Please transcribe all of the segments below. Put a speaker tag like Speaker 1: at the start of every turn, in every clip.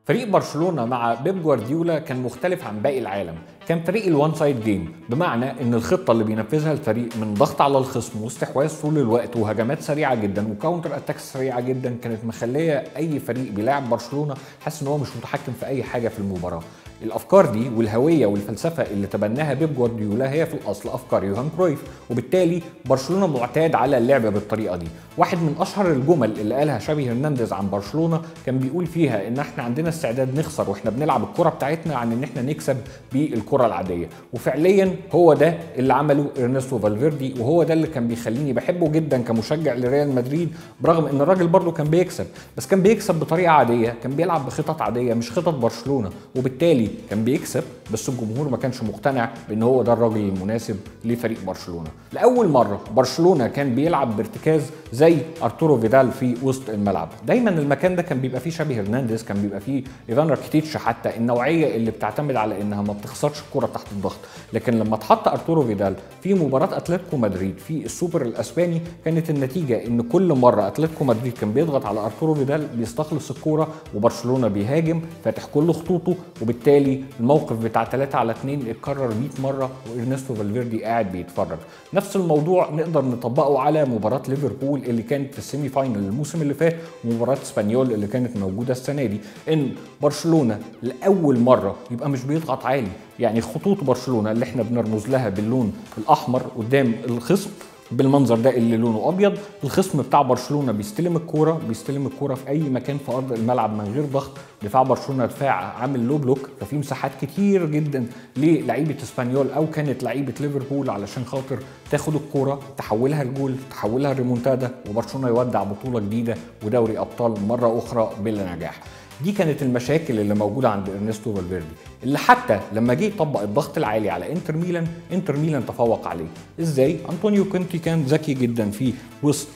Speaker 1: فريق برشلونه مع بيب جوارديولا كان مختلف عن باقي العالم كان فريق الوان سايد جيم بمعنى ان الخطه اللي بينفذها الفريق من ضغط على الخصم واستحواذ طول الوقت وهجمات سريعه جدا وكاونتر اتاكس سريعه جدا كانت مخليه اي فريق بيلاعب برشلونه حاسس ان هو مش متحكم في اي حاجه في المباراه الافكار دي والهويه والفلسفه اللي تبناها بيب جوارديولا هي في الاصل افكار يوهان كرويف وبالتالي برشلونه معتاد على اللعب بالطريقه دي واحد من اشهر الجمل اللي قالها شابي هرنانديز عن برشلونه كان بيقول فيها ان احنا عندنا استعداد نخسر واحنا بنلعب الكره بتاعتنا عن ان احنا نكسب بالكره العاديه وفعليا هو ده اللي عمله ارنستو فالفيردي وهو ده اللي كان بيخليني بحبه جدا كمشجع لريال مدريد برغم ان الراجل برضه كان بيكسب بس كان بيكسب بطريقه عاديه كان بيلعب بخطط عاديه مش خطط برشلونه وبالتالي كان بيكسب بس الجمهور ما كانش مقتنع بان هو ده الراجل المناسب لفريق برشلونه لاول مره برشلونه كان بيلعب بارتكاز زي ارتورو فيدال في وسط الملعب دايما المكان ده كان بيبقى فيه شابي هرنانديز كان بيبقى فيه ايفان راكيتيتش حتى النوعيه اللي بتعتمد على انها ما بتخسرش الكره تحت الضغط لكن لما اتحط ارتورو فيدال في مباراه اتلتيكو مدريد في السوبر الاسباني كانت النتيجه ان كل مره اتلتيكو مدريد كان بيضغط على ارتورو فيدال بيستخلص الكوره وبرشلونه بيهاجم فاتح كل خطوطه وبالتالي الموقف بتاع 3 على 2 اتكرر 100 مره وارنستو فالفيردي قاعد بيتفرج نفس الموضوع نقدر نطبقه على مباراه ليفربول اللي كانت في السيمي فاينل الموسم اللي فات ومباراه اسبانيول اللي كانت موجوده السنه دي ان برشلونه لاول مره يبقى مش بيضغط عالي يعني خطوط برشلونه اللي احنا بنرمز لها باللون الاحمر قدام الخصم بالمنظر ده اللي لونه ابيض الخصم بتاع برشلونه بيستلم الكوره بيستلم الكوره في اي مكان في ارض الملعب من غير ضغط دفاع برشلونه دفاع عامل لو بلوك ففي مساحات كتير جدا للعيبه اسبانيول او كانت لعيبه ليفربول علشان خاطر تاخد الكوره تحولها لجول تحولها لريمونتادا وبرشلونه يودع بطوله جديده ودوري ابطال مره اخرى بلا نجاح دي كانت المشاكل اللي موجوده عند ارنستو فالفيردي اللي حتى لما جه يطبق الضغط العالي على انتر ميلان انتر ميلان تفوق عليه ازاي انطونيو كونتي كان ذكي جدا في وسط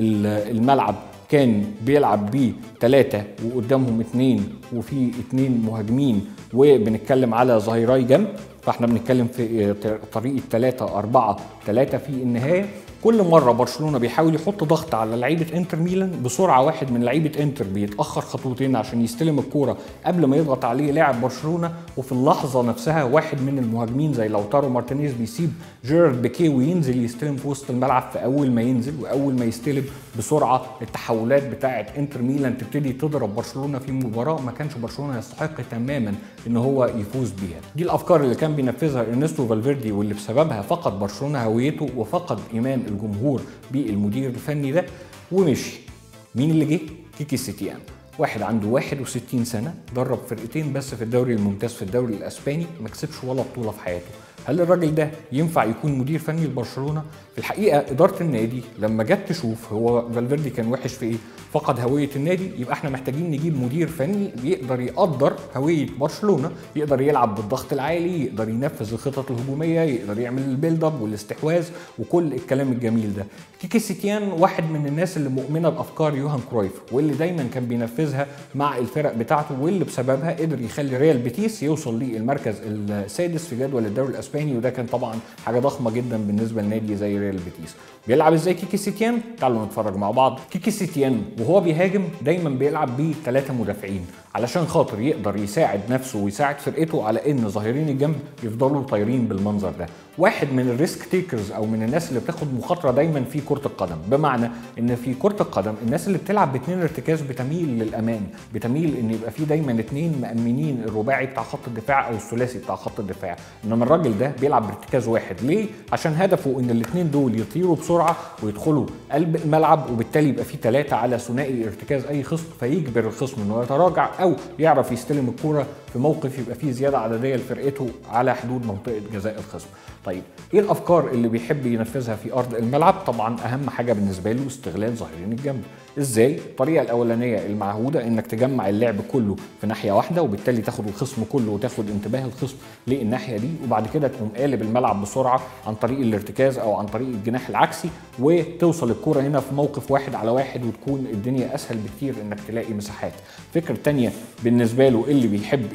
Speaker 1: الملعب كان بيلعب بيه ثلاثة وقدامهم اثنين وفي اثنين مهاجمين وبنتكلم على ظهيراي جنب فاحنا بنتكلم في طريقة 3 4 3 في النهاية كل مرة برشلونة بيحاول يحط ضغط على لعيبة انتر ميلان بسرعة واحد من لعيبة انتر بيتأخر خطوتين عشان يستلم الكورة قبل ما يضغط عليه لاعب برشلونة وفي اللحظة نفسها واحد من المهاجمين زي لوتارو مارتينيز بيسيب جيرارد بيكي وينزل يستلم في وسط الملعب في أول ما ينزل وأول ما يستلم بسرعة التحولات بتاعة انتر ميلان تبتدي تضرب برشلونة في مباراة ما كانش برشلونة يستحق تماما ان هو يفوز بيها دي الافكار اللي كان بينفذها ارنستو فالفيردي واللي بسببها فقد برشلونة هويته وفقد ايمان الجمهور بالمدير الفني ده ومشي مين اللي جه كيكي سيتيان واحد عنده 61 سنة درب فرقتين بس في الدوري الممتاز في الدوري الأسباني ما كسبش ولا بطولة في حياته هل الراجل ده ينفع يكون مدير فني لبرشلونه؟ في الحقيقه اداره النادي لما جت تشوف هو فالفيردي كان وحش في ايه؟ فقد هويه النادي يبقى احنا محتاجين نجيب مدير فني يقدر يقدر هويه برشلونه، يقدر يلعب بالضغط العالي، يقدر ينفذ الخطط الهجوميه، يقدر يعمل البيلد اب والاستحواذ وكل الكلام الجميل ده. كيكي سيتيان واحد من الناس اللي مؤمنه بافكار يوهان كرويف واللي دايما كان بينفذها مع الفرق بتاعته واللي بسببها قدر يخلي ريال بيتيس يوصل للمركز السادس في جدول الدوري الاسباني الاسباني وده كان طبعا حاجه ضخمه جدا بالنسبه لنادي زي ريال بيتيس بيلعب ازاي كيكي سيتيان تعالوا نتفرج مع بعض كيكي سيتيان وهو بيهاجم دايما بيلعب بيه ثلاثه مدافعين علشان خاطر يقدر يساعد نفسه ويساعد فرقته على ان ظاهرين الجنب يفضلوا طايرين بالمنظر ده واحد من الريسك تيكرز او من الناس اللي بتاخد مخاطره دايما في كره القدم بمعنى ان في كره القدم الناس اللي بتلعب باثنين ارتكاز بتميل للامان بتميل ان يبقى في دايما اثنين مامنين الرباعي بتاع خط الدفاع او الثلاثي بتاع خط الدفاع انما الراجل ده بيلعب بارتكاز واحد ليه عشان هدفه ان الاثنين دول يطيروا بسرعه ويدخلوا قلب الملعب وبالتالي يبقى في ثلاثه على ثنائي ارتكاز اي خصم فيجبر الخصم انه يتراجع او يعرف يستلم الكوره في موقف يبقى فيه زياده عدديه لفرقته على حدود منطقه جزاء الخصم. طيب ايه الافكار اللي بيحب ينفذها في ارض الملعب؟ طبعا اهم حاجه بالنسبه له استغلال ظاهرين الجنب. ازاي؟ الطريقه الاولانيه المعهوده انك تجمع اللعب كله في ناحيه واحده وبالتالي تاخد الخصم كله وتاخد انتباه الخصم للناحيه دي وبعد كده تقوم قالب الملعب بسرعه عن طريق الارتكاز او عن طريق الجناح العكسي وتوصل الكوره هنا في موقف واحد على واحد وتكون الدنيا اسهل بكتير انك تلاقي مساحات. فكره تانية بالنسبه له اللي بيحب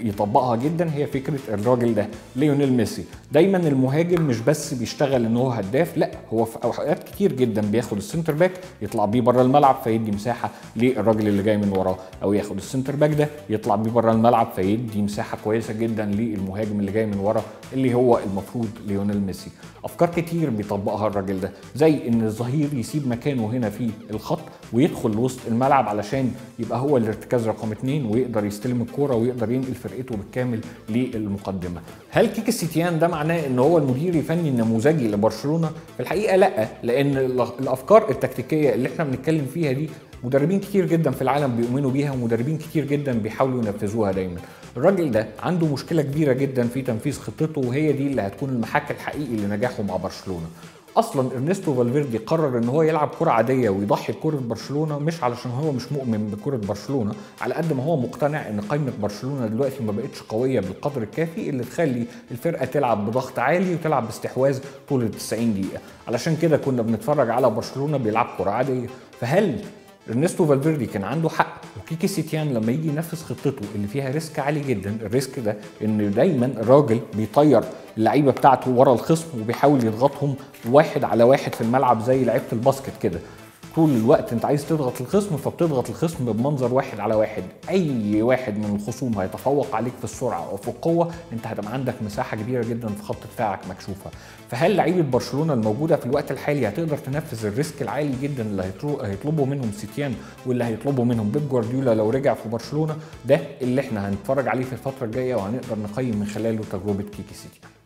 Speaker 1: يطبقها جدا هي فكره الراجل ده ليونيل ميسي دايما المهاجم مش بس بيشتغل ان هو هداف لا هو في اوقات كتير جدا بياخد السنتر باك يطلع بيه بره الملعب فيدي مساحه للراجل اللي جاي من وراه او ياخد السنتر باك ده يطلع بيه بره الملعب فيدي مساحه كويسه جدا للمهاجم اللي جاي من ورا اللي هو المفروض ليونيل ميسي افكار كتير بيطبقها الراجل ده زي ان الظهير يسيب مكانه هنا في الخط ويدخل وسط الملعب علشان يبقى هو الارتكاز رقم اتنين ويقدر يستلم الكوره ويقدر ينقل فرقته بالكامل للمقدمه. هل كيك السيتيان ده معناه ان هو المدير الفني النموذجي لبرشلونه؟ في الحقيقه لا لان الافكار التكتيكيه اللي احنا بنتكلم فيها دي مدربين كتير جدا في العالم بيؤمنوا بيها ومدربين كتير جدا بيحاولوا ينفذوها دايما الراجل ده عنده مشكله كبيره جدا في تنفيذ خطته وهي دي اللي هتكون المحك الحقيقي لنجاحه مع برشلونه اصلا ارنستو فالفيردي قرر ان هو يلعب كره عاديه ويضحي بكره برشلونه مش علشان هو مش مؤمن بكره برشلونه على قد ما هو مقتنع ان قائمه برشلونه دلوقتي ما بقتش قويه بالقدر الكافي اللي تخلي الفرقه تلعب بضغط عالي وتلعب باستحواذ طول ال 90 دقيقه علشان كده كنا بنتفرج على برشلونه بيلعب كره عاديه فهل ارنستو فالفيردي كان عنده حق وكيكي سيتيان لما يجي ينفذ خطته اللي فيها ريسك عالي جدا الريسك ده ان دايما الراجل بيطير اللعيبه بتاعته ورا الخصم وبيحاول يضغطهم واحد على واحد في الملعب زي لعيبه الباسكت كده طول الوقت انت عايز تضغط الخصم فبتضغط الخصم بمنظر واحد على واحد اي واحد من الخصوم هيتفوق عليك في السرعه او في القوه انت هتبقى عندك مساحه كبيره جدا في خط دفاعك مكشوفه فهل لعيبه برشلونه الموجوده في الوقت الحالي هتقدر تنفذ الريسك العالي جدا اللي هيطلبه منهم سيتيان واللي هيطلبه منهم بيب جوارديولا لو رجع في برشلونه ده اللي احنا هنتفرج عليه في الفتره الجايه وهنقدر نقيم من خلاله تجربه كيكي سيتيان